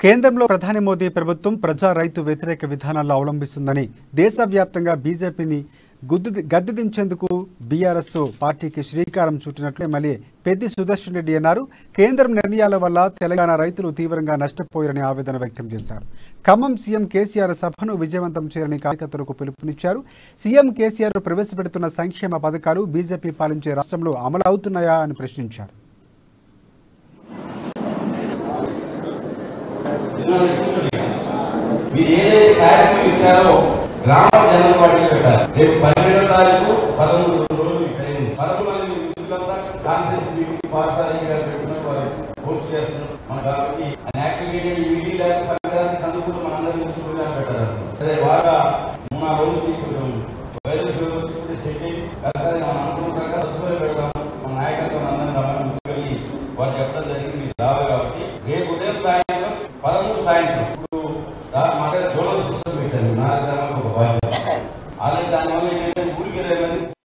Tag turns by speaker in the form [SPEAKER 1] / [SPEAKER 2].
[SPEAKER 1] కేంద్రంలో ప్రధాని మోదీ ప్రభుత్వం ప్రజా రైతు వ్యతిరేక విధానాలు అవలంబిస్తుందని దేశవ్యాప్తంగా బీజేపీని గుద్దు గద్దెదించేందుకు బీఆర్ఎస్ పార్టీకి శ్రీకారం చుట్టినట్లు ఎమ్మెల్యే పెద్ది సుదర్శన్ రెడ్డి అన్నారు కేంద్రం నిర్ణయాల వల్ల తెలంగాణ రైతులు తీవ్రంగా నష్టపోయారని ఆవేదన వ్యక్తం చేశారు ఖమ్మం సీఎం కేసీఆర్ సభను విజయవంతం చేయాలని కార్యకర్తలకు పిలుపునిచ్చారు సీఎం కేసీఆర్ ప్రవేశపెడుతున్న సంక్షేమ పథకాలు బీజేపీ పాలించే రాష్ట్రంలో అమలు అవుతున్నాయా అని ప్రశ్నించారు
[SPEAKER 2] మీరు ఏదైతే కార్యక్రమం ఇచ్చారో గ్రామ జనరల్ పార్టీ పెట్టాలి రేపు పన్నెండో తారీఖు పదమూడు రోజులు ట్రైనింగ్ పదమూడు మంది విద్యులంతా కాన్ఫరెన్స్ మీటింగ్ పాఠశాల గారు పెట్టినట్టు వారు పోస్ట్ చేస్తున్నారు మన కాబట్టి యాక్చువల్లీ ఈ మీటింగ్ లేకపోతే సంక్రాంతి కందుకూరు మనందరినీ చూడడానికి పెట్టారు సరే బాగా మూడు నాలుగు రోజులకి కొంచెం వైరస్ ఫీవర్ వచ్చి సెట్ అయ్యి కరెక్ట్గా మనం అనుకున్న ప్రకారం వస్తువులు పెడతాం మన నాయకత్వం అందరం రమ్మని ముందుకెళ్ళి వారు చెప్పడం జరిగింది మీరు రావాలి కాబట్టి రేపు ఉదయం సాయంత్రం పదమూడు సాయంత్రం ఇప్పుడు దా- మా దగ్గర జోనల్ సిస్టమ్ పెట్టాను నా గ్రామానికి ఒక బాధ్యత ఆల్రెడీ దానివల్ల ఏంటంటే ఊరికి ఇరవై మంది